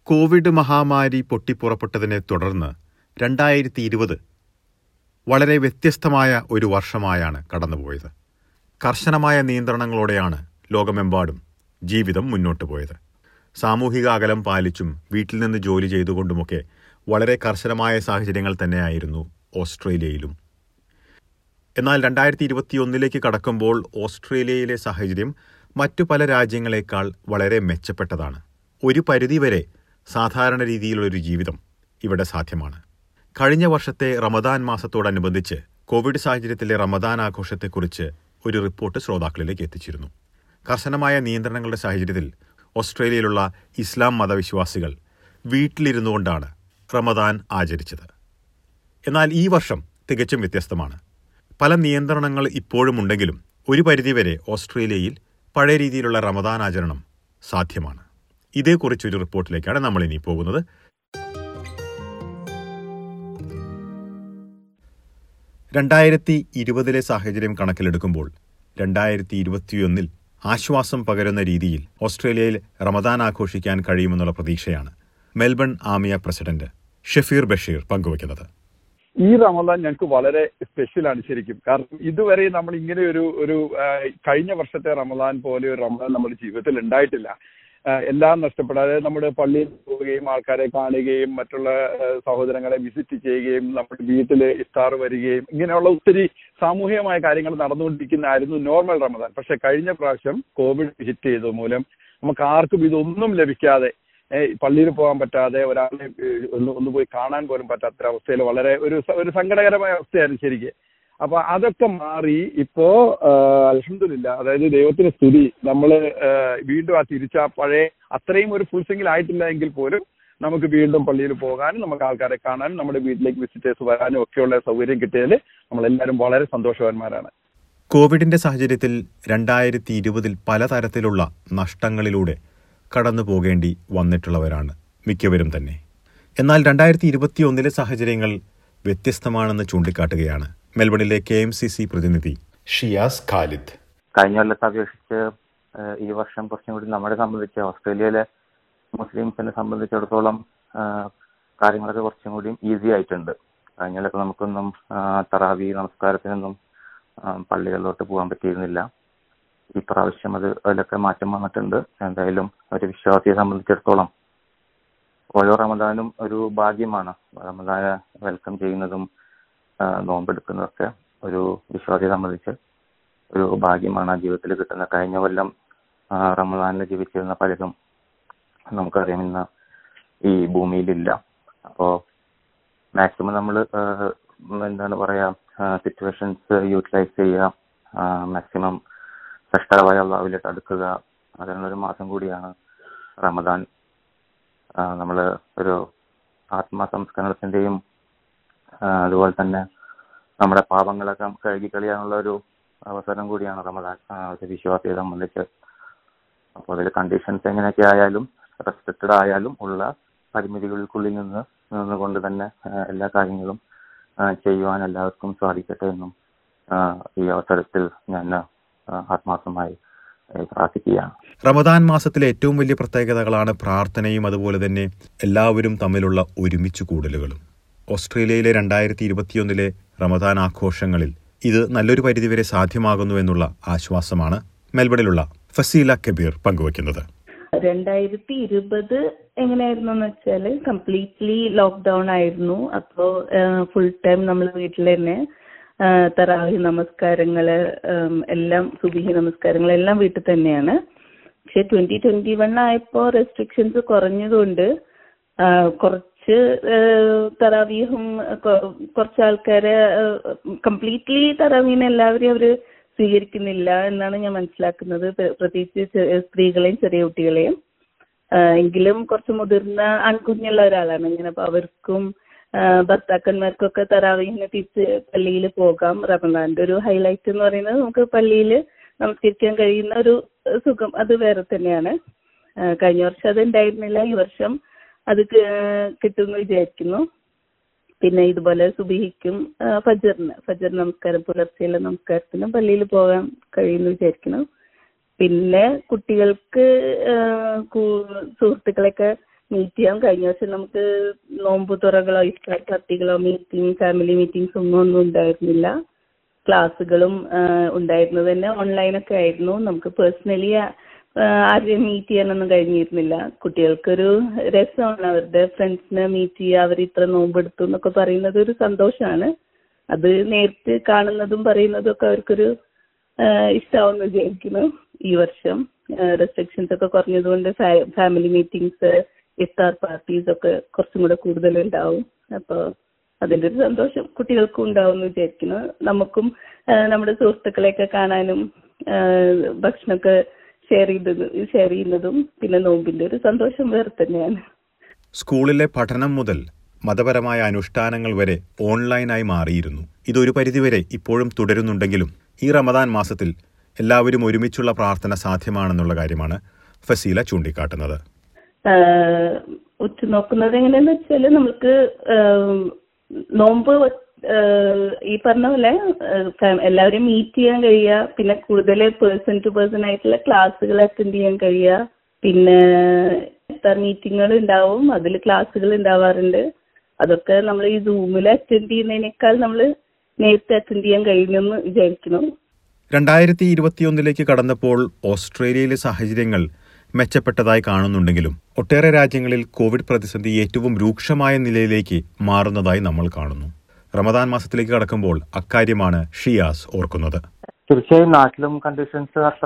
Covid മഹാമാരി പൊട്ടിപ്പുറപ്പെട്ടതിനെ തുടർന്ന് രണ്ടായിരത്തി ഇരുപത് വളരെ വ്യത്യസ്തമായ ഒരു വർഷമായാണ് കടന്നുപോയത് കർശനമായ നിയന്ത്രണങ്ങളോടെയാണ് ലോകമെമ്പാടും ജീവിതം മുന്നോട്ട് പോയത് സാമൂഹിക അകലം പാലിച്ചും വീട്ടിൽ നിന്ന് ജോലി ചെയ്തുകൊണ്ടുമൊക്കെ വളരെ കർശനമായ സാഹചര്യങ്ങൾ തന്നെയായിരുന്നു ഓസ്ട്രേലിയയിലും എന്നാൽ രണ്ടായിരത്തി ഇരുപത്തിയൊന്നിലേക്ക് കടക്കുമ്പോൾ ഓസ്ട്രേലിയയിലെ സാഹചര്യം മറ്റു പല രാജ്യങ്ങളെക്കാൾ വളരെ മെച്ചപ്പെട്ടതാണ് ഒരു പരിധിവരെ സാധാരണ രീതിയിലുള്ളൊരു ജീവിതം ഇവിടെ സാധ്യമാണ് കഴിഞ്ഞ വർഷത്തെ റമദാൻ മാസത്തോടനുബന്ധിച്ച് കോവിഡ് സാഹചര്യത്തിലെ റമദാൻ ആഘോഷത്തെക്കുറിച്ച് ഒരു റിപ്പോർട്ട് ശ്രോതാക്കളിലേക്ക് എത്തിച്ചിരുന്നു കർശനമായ നിയന്ത്രണങ്ങളുടെ സാഹചര്യത്തിൽ ഓസ്ട്രേലിയയിലുള്ള ഇസ്ലാം മതവിശ്വാസികൾ വീട്ടിലിരുന്നുകൊണ്ടാണ് റമദാൻ ആചരിച്ചത് എന്നാൽ ഈ വർഷം തികച്ചും വ്യത്യസ്തമാണ് പല നിയന്ത്രണങ്ങൾ ഇപ്പോഴും ഉണ്ടെങ്കിലും ഒരു പരിധിവരെ ഓസ്ട്രേലിയയിൽ പഴയ രീതിയിലുള്ള റമദാൻ ആചരണം സാധ്യമാണ് ഇതേക്കുറിച്ചൊരു റിപ്പോർട്ടിലേക്കാണ് നമ്മൾ ഇനി പോകുന്നത് രണ്ടായിരത്തി ഇരുപതിലെ സാഹചര്യം കണക്കിലെടുക്കുമ്പോൾ രണ്ടായിരത്തി ഇരുപത്തിയൊന്നിൽ ആശ്വാസം പകരുന്ന രീതിയിൽ ഓസ്ട്രേലിയയിൽ റമദാൻ ആഘോഷിക്കാൻ കഴിയുമെന്നുള്ള പ്രതീക്ഷയാണ് മെൽബൺ ആമിയ പ്രസിഡന്റ് ഷഫീർ ബഷീർ പങ്കുവയ്ക്കുന്നത് ഈ റമദാൻ ഞങ്ങൾക്ക് വളരെ സ്പെഷ്യലാണ് ശരിക്കും കാരണം ഇതുവരെ നമ്മൾ ഇങ്ങനെ ഒരു ഒരു ആ, കഴിഞ്ഞ വർഷത്തെ റമദാൻ പോലെ ഒരു റമദാൻ നമ്മുടെ ജീവിതത്തിൽ ഉണ്ടായിട്ടില്ല ആ, എല്ലാം നഷ്ടപ്പെടാതെ നമ്മുടെ പള്ളിയിൽ പോവുകയും ആൾക്കാരെ കാണുകയും മറ്റുള്ള ആ, സഹോദരങ്ങളെ വിസിറ്റ് ചെയ്യുകയും നമ്മുടെ വീട്ടിൽ ഇഫ്താർ വരികയും ഇങ്ങനെയുള്ള ഒത്തിരി സാമൂഹികമായ കാര്യങ്ങൾ നടന്നുകൊണ്ടിരിക്കുന്നതായിരുന്നു നോർമൽ റമദാൻ പക്ഷെ കഴിഞ്ഞ പ്രാവശ്യം കോവിഡ് ഹിറ്റ് ചെയ്തത് മൂലം നമുക്ക് ആർക്കും ഇതൊന്നും ലഭിക്കാതെ ഏഹ് പള്ളിയിൽ പോകാൻ പറ്റാതെ ഒരാളെ ഏഹ് ഒന്ന് ഒന്ന് പോയി കാണാൻ പോലും പറ്റാത്ത അവസ്ഥയിൽ വളരെ ഒരു സ- ഒരു സങ്കടകരമായ അവസ്ഥയായിരുന്നു ശരിക്ക് അപ്പൊ അതൊക്കെ മാറി ഇപ്പോ അലഹമില്ല അതായത് ദൈവത്തിന് സ്തുതി നമ്മൾ വീണ്ടും ആ തിരിച്ച പഴയ അത്രയും ഒരു ഫുൾ സിംഗിൾ ആയിട്ടില്ല എങ്കിൽ പോലും നമുക്ക് വീണ്ടും പള്ളിയിൽ പോകാനും നമുക്ക് ആൾക്കാരെ കാണാനും നമ്മുടെ വീട്ടിലേക്ക് വിസിറ്റേഴ്സ് വരാനും ഒക്കെയുള്ള സൗകര്യം കിട്ടിയതിൽ നമ്മളെല്ലാവരും വളരെ സന്തോഷവാന്മാരാണ് കോവിഡിന്റെ സാഹചര്യത്തിൽ രണ്ടായിരത്തി ഇരുപതിൽ പലതരത്തിലുള്ള നഷ്ടങ്ങളിലൂടെ കടന്നു പോകേണ്ടി വന്നിട്ടുള്ളവരാണ് മിക്കവരും തന്നെ എന്നാൽ രണ്ടായിരത്തി ഇരുപത്തിയൊന്നിലെ സാഹചര്യങ്ങൾ വ്യത്യസ്തമാണെന്ന് ചൂണ്ടിക്കാട്ടുകയാണ് മെൽബണിലെ കെ എം സി സി പ്രതിനിധി ഷിയാസ് ഖാലിദ് കഴിഞ്ഞ കൊല്ലത്തെ അപേക്ഷിച്ച് ഏഹ് ഈ വർഷം കുറച്ചും കൂടി നമ്മളെ സംബന്ധിച്ച് ഓസ്ട്രേലിയയിലെ മുസ്ലിംസിനെ സംബന്ധിച്ചിടത്തോളം ഏഹ് കാര്യങ്ങളൊക്കെ കുറച്ചും കൂടി ഈസി ആയിട്ടുണ്ട് കഴിഞ്ഞ കൊല്ലത്ത് നമുക്കൊന്നും ആഹ് തറാവി നമസ്കാരത്തിനൊന്നും ആഹ് പള്ളികളിലോട്ട് പോകാൻ പറ്റിയിരുന്നില്ല ഈ പ്രാവശ്യം അത് അതിലൊക്കെ മാറ്റം വന്നിട്ടുണ്ട് എന്തായാലും ഒരു വിശ്വാസിയെ സംബന്ധിച്ചിടത്തോളം ഓരോ റമദാനും ഒരു ഭാഗ്യമാണ് റമദാനെ വെൽക്കം ചെയ്യുന്നതും ആഹ് നോമ്പെടുക്കുന്നതൊക്കെ ഒരു വിശ്വാസിയെ സംബന്ധിച്ച് ഒരു ഭാഗ്യമാണ് ആ ജീവിതത്തിൽ കിട്ടുന്നത് കഴിഞ്ഞ കൊല്ലം ആ, റമദാനിൽ ജീവിച്ചിരുന്ന പലരും നമുക്കറിയാം ഇന്ന് ഈ ഭൂമിയിലില്ല അപ്പോ മാക്സിമം നമ്മൾ എന്താണ് പറയാ സിറ്റുവേഷൻസ് യൂട്ടിലൈസ് ചെയ്യുക മാക്സിമം സൃഷ്ടമായ അള്ളാവിലേക്ക് അടുക്കുക അതിനുള്ളൊരു മാസം കൂടിയാണ് റമദാൻ നമ്മൾ ഒരു ആത്മസംസ്കരണത്തിന്റെയും ആ, അതുപോലെ തന്നെ നമ്മുടെ പാപങ്ങളൊക്കെ കഴുകി കളയാനുള്ള ഒരു അവസരം കൂടിയാണ് റമദാൻ ആ, ഒരു വിശ്വാസിയെ സംബന്ധിച്ച് അപ്പോൾ അതിൽ കണ്ടീഷൻസ് എങ്ങനെയൊക്കെ ആയാലും റെസ്ട്രിക്റ്റഡ് ആയാലും ഉള്ള പരിമിതികൾക്കുള്ളിൽ നിന്ന് നിന്നുകൊണ്ട് തന്നെ ആ, എല്ലാ കാര്യങ്ങളും ആ, ചെയ്യുവാൻ എല്ലാവർക്കും സാധിക്കട്ടെ എന്നും ആ, ഈ അവസരത്തിൽ ഞാൻ ആ, ആത്മാർത്ഥമായി ഏ, പ്രാർത്ഥിക്കുകയാണ് റമദാൻ മാസത്തിലെ ഏറ്റവും വലിയ പ്രത്യേകതകളാണ് പ്രാർത്ഥനയും അതുപോലെ തന്നെ എല്ലാവരും തമ്മിലുള്ള ഒരുമിച്ച് കൂടലുകളും ഓസ്ട്രേലിയയിലെ രണ്ടായിരത്തി ഇരുപത്തിയൊന്നിലെ റമദാൻ ആഘോഷങ്ങളിൽ ഇത് നല്ലൊരു പരിധിവരെ സാധ്യമാകുന്നു എന്നുള്ള ആശ്വാസമാണ് മെൽബണിലുള്ള ഫസീല കബീർ പങ്കുവയ്ക്കുന്നത് രണ്ടായിരത്തി ഇരുപത് എങ്ങനെയായിരുന്നു എന്ന് വെച്ചാല് കംപ്ലീറ്റ്ലി ലോക്ക്ഡൌൺ ആയിരുന്നു അപ്പോ ഫുൾ ടൈം നമ്മൾ വീട്ടിൽ തന്നെ ആ, തറാവി നമസ്കാരങ്ങള് ഉം, എല്ലാം സുബിഹി നമസ്കാരങ്ങൾ എല്ലാം വീട്ടിൽ തന്നെയാണ് പക്ഷെ ട്വന്റി ട്വന്റി വൺ ആയപ്പോ റെസ്ട്രിക്ഷൻസ് കുറഞ്ഞതുകൊണ്ട് ആ, കുറച്ച് ആ, തറാവീഹും കൊ- കുറച്ച് ആൾക്കാരെ കംപ്ലീറ്റ്ലി തറാവീനെ എല്ലാവരെയും അവര് സ്വീകരിക്കുന്നില്ല എന്നാണ് ഞാൻ മനസ്സിലാക്കുന്നത് പ്ര- പ്രത്യേകിച്ച് ചെ- സ്ത്രീകളെയും ചെറിയ കുട്ടികളെയും ആ, എങ്കിലും കുറച്ച് മുതിർന്ന ആൺകുഞ്ഞുള്ള ഒരാളാണ് ഞാൻ അപ്പൊ അവർക്കും ആ, ഭർത്താക്കന്മാർക്കൊക്കെ തറാവീഹിന് തിരിച്ച് പള്ളിയിൽ പോകാം റമദാന്റെ ഒരു ഹൈലൈറ്റ് എന്ന് പറയുന്നത് നമുക്ക് പള്ളിയിൽ നമസ്കരിക്കാൻ കഴിയുന്ന ഒരു സുഖം അത് വേറെ തന്നെയാണ് ആ, കഴിഞ്ഞ വർഷം അത് ഉണ്ടായിരുന്നില്ല ഈ വർഷം അത് ക- കിട്ടുമെന്ന് വിചാരിക്കുന്നു പിന്നെ ഇതുപോലെ സുബിഹിക്കും ആ, ഫജറിന് ഫജർ നമസ്കാരം പുലർച്ചെയുള്ള നമസ്കാരത്തിനും പള്ളിയിൽ പോകാൻ കഴിയുമെന്ന് വിചാരിക്കുന്നു പിന്നെ കുട്ടികൾക്ക് ആ, കൂ- സുഹൃത്തുക്കളെയൊക്കെ മീറ്റ് ചെയ്യാം കഴിഞ്ഞ വർഷം നമുക്ക് നോമ്പ് തുറകളോ ഇഫ്താർ പാർട്ടികളോ മീറ്റിംഗ് ഫാമിലി മീറ്റിംഗ്സ് ഒന്നും ഒന്നും ഉണ്ടായിരുന്നില്ല ക്ലാസ്സുകളും ഉണ്ടായിരുന്നത് തന്നെ ഓൺലൈനൊക്കെ ആയിരുന്നു നമുക്ക് പേഴ്സണലി ആരെയും മീറ്റ് ചെയ്യാനൊന്നും കഴിഞ്ഞിരുന്നില്ല കുട്ടികൾക്കൊരു രസമാണ് അവരുടെ ഫ്രണ്ട്സിനെ മീറ്റ് ചെയ്യുക അവർ ഇത്ര നോമ്പെടുത്തു എന്നൊക്കെ പറയുന്നത് ഒരു സന്തോഷമാണ് അത് നേരിട്ട് കാണുന്നതും പറയുന്നതും ഒക്കെ അവർക്കൊരു ഇഷ്ടമാവുമെന്ന് വിചാരിക്കുന്നു ഈ വർഷം റെസ്ട്രിക്ഷൻസ് ഒക്കെ കുറഞ്ഞതുകൊണ്ട് ഫാമിലി മീറ്റിംഗ്സ് ഇഫ്താർ പാർട്ടീസ് ഒക്കെ കുറച്ചും കൂടെ കൂടുതൽ ഉണ്ടാവും അപ്പോൾ അതിന്റെ ഒരു സന്തോഷം കുട്ടികൾക്കും ഉണ്ടാവും എന്ന് വിചാരിക്കുന്നു നമുക്കും നമ്മുടെ സുഹൃത്തുക്കളെയൊക്കെ കാണാനും ഭക്ഷണമൊക്കെ ഷെയർ ചെയ്തത് ഷെയർ ചെയ്യുന്നതും പിന്നെ നോമ്പിന്റെ ഒരു സന്തോഷം വേറെ തന്നെയാണ് സ്കൂളിലെ പഠനം മുതൽ മതപരമായ അനുഷ്ഠാനങ്ങൾ വരെ ഓൺലൈനായി മാറിയിരുന്നു ഇതൊരു പരിധിവരെ ഇപ്പോഴും തുടരുന്നുണ്ടെങ്കിലും ഈ റമദാൻ മാസത്തിൽ എല്ലാവരും ഒരുമിച്ചുള്ള പ്രാർത്ഥന സാധ്യമാണെന്നുള്ള കാര്യമാണ് ഫസീല ചൂണ്ടിക്കാട്ടുന്നത് ഉറ്റുനോക്കുന്നത് എങ്ങനെയാന്ന് വെച്ചാൽ നമുക്ക് നോമ്പ് ഈ പറഞ്ഞ പോലെ എല്ലാവരും മീറ്റ് ചെയ്യാൻ കഴിയുക പിന്നെ കൂടുതൽ പേഴ്സൺ ടു പേഴ്സൺ ആയിട്ടുള്ള ക്ലാസ്സുകൾ അറ്റൻഡ് ചെയ്യാൻ കഴിയുക പിന്നെ മീറ്റിങ്ങുകൾ ഉണ്ടാവും അതിൽ ക്ലാസ്സുകൾ ഉണ്ടാവാറുണ്ട് അതൊക്കെ നമ്മൾ ഈ സൂമിൽ അറ്റൻഡ് ചെയ്യുന്നതിനേക്കാൾ നമ്മൾ നേരിട്ട് അറ്റൻഡ് ചെയ്യാൻ കഴിയുമെന്ന് വിചാരിക്കുന്നു രണ്ടായിരത്തി ഇരുപത്തിയൊന്നിലേക്ക് കടന്നപ്പോൾ ഓസ്ട്രേലിയയിലെ സാഹചര്യങ്ങൾ മെച്ചപ്പെട്ടതായി കാണുന്നുണ്ടെങ്കിലും ഒട്ടേറെ രാജ്യങ്ങളിൽ കോവിഡ് പ്രതിസന്ധി ഏറ്റവും രൂക്ഷമായ നിലയിലേക്ക് മാറുന്നതായി നമ്മൾ കാണുന്നു റമദാൻ മാസത്തിലേക്ക് കടക്കുമ്പോൾ അക്കാര്യമാണ് ഷിയാസ് ഓർക്കുന്നത് തീർച്ചയായും നാട്ടിലും കണ്ടീഷൻസ് അത്ര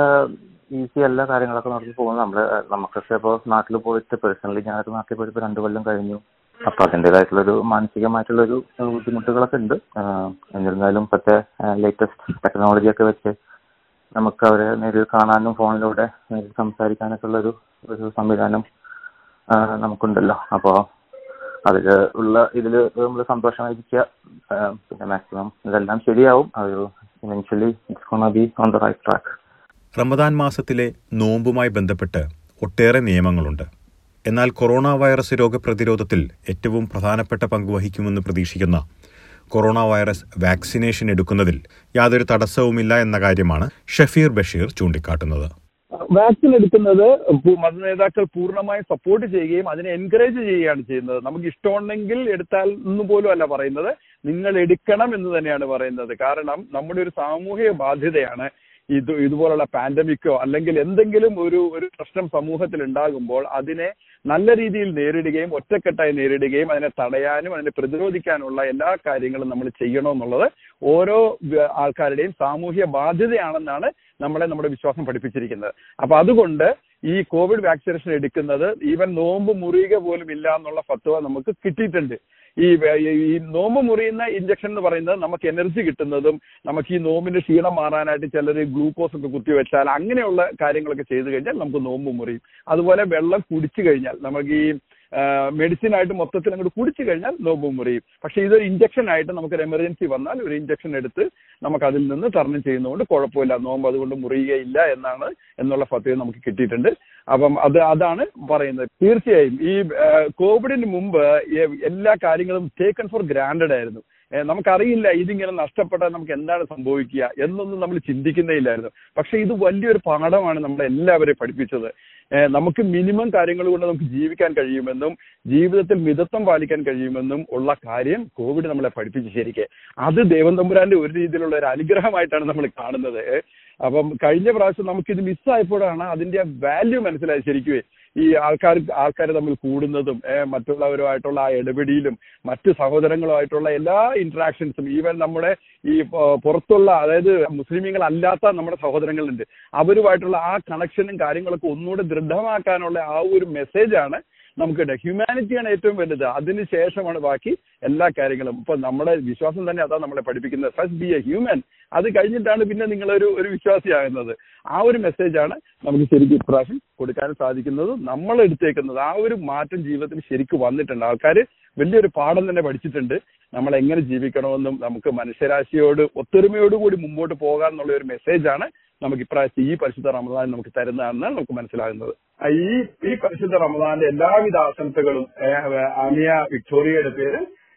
ഈസി അല്ല കാര്യങ്ങളൊക്കെ നടന്നു പോകുന്നത് നമ്മള് നമുക്കൊക്കെ ഇപ്പോൾ നാട്ടിൽ പോയിട്ട് പേഴ്സണലി ഞാനൊക്കെ നാട്ടിൽ പോയിട്ട് രണ്ട് കൊല്ലം കഴിഞ്ഞു അപ്പൊ അതിൻ്റെതായിട്ടുള്ളൊരു മാനസികമായിട്ടുള്ളൊരു ബുദ്ധിമുട്ടുകളൊക്കെ ഉണ്ട് എന്നിരുന്നാലും ഇപ്പോഴത്തെ ലേറ്റസ്റ്റ് ടെക്നോളജി ഒക്കെ വെച്ച് നമുക്ക് അവരെ നേരിൽ കാണാനും ഫോണിലൂടെ നേരിൽ സംസാരിക്കാനൊക്കെ ഉള്ളൊരു ഒരു സംവിധാനം നമുക്കുണ്ടല്ലോ അപ്പോൾ അതിൽ ഉള്ള ഇതിൽ നമ്മൾ സന്തോഷമായിരിക്കുക പിന്നെ മാക്സിമം ഇതെല്ലാം ശരിയാവും അത് eventually it's gonna be on the right track Ramadan മാസത്തിലെ നോമ്പുമായി ബന്ധപ്പെട്ട് ഒട്ടേറെ നിയമങ്ങളുണ്ട് എന്നാൽ കൊറോണ വൈറസ് രോഗപ്രതിരോധത്തിൽ ഏറ്റവും പ്രധാനപ്പെട്ട പങ്ക് വഹിക്കുമെന്ന് പ്രതീക്ഷിക്കുന്ന കൊറോണ വൈറസ് വാക്സിനേഷൻ എടുക്കുന്നതിൽ യാതൊരു തടസ്സവുമില്ല എന്ന കാര്യമാണ് ഷഫീർ ബഷീർ ചൂണ്ടിക്കാട്ടുന്നത് വാക്സിൻ എടുക്കുന്നത് മത നേതാക്കൾ പൂർണ്ണമായും സപ്പോർട്ട് ചെയ്യുകയും അതിനെ എൻകറേജ് ചെയ്യുകയാണ് ചെയ്യുന്നത് നമുക്ക് ഇഷ്ടമുണ്ടെങ്കിൽ എടുത്താൽ എന്ന് പോലും അല്ല പറയുന്നത് നിങ്ങൾ എടുക്കണം എന്ന് തന്നെയാണ് പറയുന്നത് കാരണം നമ്മുടെ ഒരു സാമൂഹിക ബാധ്യതയാണ് ഇത് ഇതുപോലുള്ള പാൻഡമിക്കോ അല്ലെങ്കിൽ എന്തെങ്കിലും ഒരു ഒരു പ്രശ്നം സമൂഹത്തിൽ ഉണ്ടാകുമ്പോൾ അതിനെ നല്ല രീതിയിൽ നേരിടുകയും ഒറ്റക്കെട്ടായി നേരിടുകയും അതിനെ തടയാനും അതിനെ പ്രതിരോധിക്കാനുള്ള എല്ലാ കാര്യങ്ങളും നമ്മൾ ചെയ്യണമെന്നുള്ളത് ഓരോ ആൾക്കാരുടെയും സാമൂഹ്യ ബാധ്യതയാണെന്നാണ് നമ്മളെ നമ്മുടെ വിശ്വാസം പഠിപ്പിച്ചിരിക്കുന്നത് അപ്പൊ അതുകൊണ്ട് ഈ കോവിഡ് വാക്സിനേഷൻ എടുക്കുന്നത് ഈവൻ നോമ്പ് മുറിയുക പോലും ഇല്ല എന്നുള്ള ഫത്വ നമുക്ക് കിട്ടിയിട്ടുണ്ട് ഈ ഈ നോമ്പ് മുറിയുന്ന ഇഞ്ചക്ഷൻ എന്ന് പറയുന്നത് നമുക്ക് എനർജി കിട്ടുന്നതും നമുക്ക് ഈ നോമ്പിന്റെ ക്ഷീണം മാറാനായിട്ട് ചിലർ ഗ്ലൂക്കോസ് ഒക്കെ കുത്തിവെച്ചാൽ അങ്ങനെയുള്ള കാര്യങ്ങളൊക്കെ ചെയ്തു കഴിഞ്ഞാൽ നമുക്ക് നോമ്പ് മുറിയും അതുപോലെ വെള്ളം കുടിച്ചു കഴിഞ്ഞാൽ നമുക്ക് ഈ മെഡിസിൻ ആയിട്ട് മൊത്തത്തിൽ അങ്ങോട്ട് കുടിച്ചു കഴിഞ്ഞാൽ നോമ്പ് മുറിയും പക്ഷെ ഇതൊരു ഇഞ്ചക്ഷൻ ആയിട്ട് നമുക്കൊരു എമർജൻസി വന്നാൽ ഒരു ഇഞ്ചക്ഷൻ എടുത്ത് നമുക്ക് അതിൽ നിന്ന് തരണം ചെയ്യുന്നതുകൊണ്ട് കുഴപ്പമില്ല നോമ്പ് അതുകൊണ്ട് മുറിയുകയില്ല എന്നാണ് എന്നുള്ള ഫത്വ നമുക്ക് കിട്ടിയിട്ടുണ്ട് അപ്പം അത് അതാണ് പറയുന്നത് തീർച്ചയായും ഈ കോവിഡിന് മുമ്പ് എല്ലാ കാര്യങ്ങളും ടേക്കൺ ഫോർ ഗ്രാൻഡഡ് ആയിരുന്നു നമുക്കറിയില്ല ഇതിങ്ങനെ നഷ്ടപ്പെട്ടാൽ നമുക്ക് എന്താണ് സംഭവിക്കുക എന്നൊന്നും നമ്മൾ ചിന്തിക്കുന്നേ ഇല്ലായിരുന്നു പക്ഷെ ഇത് വലിയൊരു പാഠമാണ് നമ്മളെ എല്ലാവരെയും പഠിപ്പിച്ചത് നമുക്ക് മിനിമം കാര്യങ്ങൾ കൊണ്ട് നമുക്ക് ജീവിക്കാൻ കഴിയുമെന്നും ജീവിതത്തിൽ മിതത്വം പാലിക്കാൻ കഴിയുമെന്നും ഉള്ള കാര്യം കോവിഡ് നമ്മളെ പഠിപ്പിച്ചു ശരിക്കെ അത് ദേവൻ തമ്പുരാന്റെ ഒരു രീതിയിലുള്ള ഒരു അനുഗ്രഹമായിട്ടാണ് നമ്മൾ കാണുന്നത് അപ്പം കഴിഞ്ഞ പ്രാവശ്യം നമുക്കിത് മിസ്സായപ്പോഴാണ് അതിന്റെ വാല്യൂ മനസ്സിലായത് ശരിക്കും ഈ ആൾക്കാർ ആൾക്കാർ തമ്മിൽ കൂടുന്നതും മറ്റുള്ളവരുമായിട്ടുള്ള ആ ഇടപെടിയിലും മറ്റ് സഹോദരങ്ങളുമായിട്ടുള്ള എല്ലാ ഇന്ററാക്ഷൻസും ഈവൻ നമ്മുടെ ഈ പുറത്തുള്ള അതായത് മുസ്ലിമീങ്ങൾ അല്ലാത്ത നമ്മുടെ സഹോദരങ്ങളുണ്ട് അവരുമായിട്ടുള്ള ആ കണക്ഷനും കാര്യങ്ങളൊക്കെ ഒന്നുകൂടെ ദൃഢമാക്കാനുള്ള ആ ഒരു മെസ്സേജാണ് നമുക്ക് ഹ്യൂമാനിറ്റിയാണ് ഏറ്റവും വലുത് അതിന് ശേഷമാണ് ബാക്കി എല്ലാ കാര്യങ്ങളും ഇപ്പൊ നമ്മുടെ വിശ്വാസം തന്നെ അതാണ് നമ്മളെ പഠിപ്പിക്കുന്നത് ഫസ്റ്റ് ബി എ ഹ്യൂമൻ അത് കഴിഞ്ഞിട്ടാണ് പിന്നെ നിങ്ങളൊരു ഒരു വിശ്വാസിയാകുന്നത് ആ ഒരു മെസ്സേജാണ് നമുക്ക് ശരിക്കും ഇപ്രാവശ്യം കൊടുക്കാൻ സാധിക്കുന്നത് നമ്മൾ എടുത്തേക്കുന്നത് ആ ഒരു മാറ്റം ജീവിതത്തിൽ ശരിക്കും വന്നിട്ടുണ്ട് ആൾക്കാർ വലിയൊരു പാഠം തന്നെ പഠിച്ചിട്ടുണ്ട് നമ്മൾ എങ്ങനെ ജീവിക്കണമെന്നും നമുക്ക് മനുഷ്യരാശിയോട് ഒത്തൊരുമയോടുകൂടി മുമ്പോട്ട് പോകാൻ എന്നുള്ള ഒരു മെസ്സേജാണ് നമുക്ക് ഇപ്രാവശ്യം ഈ പരിശുദ്ധ റമദാൻ നമുക്ക് തരുന്നതാണെന്നാണ് നമുക്ക് മനസ്സിലാകുന്നത് ഈ ഈ പരിശുദ്ധ റമദാന്റെ എല്ലാവിധ ആശംസകളും ആമിയ വിക്ടോറിയയുടെ പേര്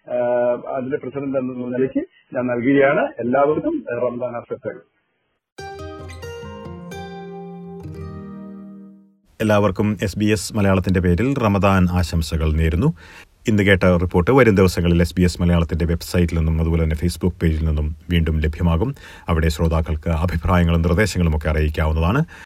അതിന്റെ പ്രസിഡന്റ് എന്ന നിലയ്ക്ക് ഞാൻ നൽകുകയാണ് എല്ലാവർക്കും റമദാൻ ആശംസകൾ എല്ലാവർക്കും എസ് ബി എസ് മലയാളത്തിന്റെ പേരിൽ റമദാൻ ആശംസകൾ നേരുന്നു ഇന്ന് കേട്ട റിപ്പോർട്ട് വരും ദിവസങ്ങളിൽ എസ് ബി എസ് മലയാളത്തിന്റെ വെബ്സൈറ്റിൽ നിന്നും അതുപോലെ തന്നെ ഫേസ്ബുക്ക് പേജിൽ നിന്നും വീണ്ടും ലഭ്യമാകും അവിടെ ശ്രോതാക്കൾക്ക് അഭിപ്രായങ്ങളും നിർദ്ദേശങ്ങളും ഒക്കെ അറിയിക്കാവുന്നതാണ്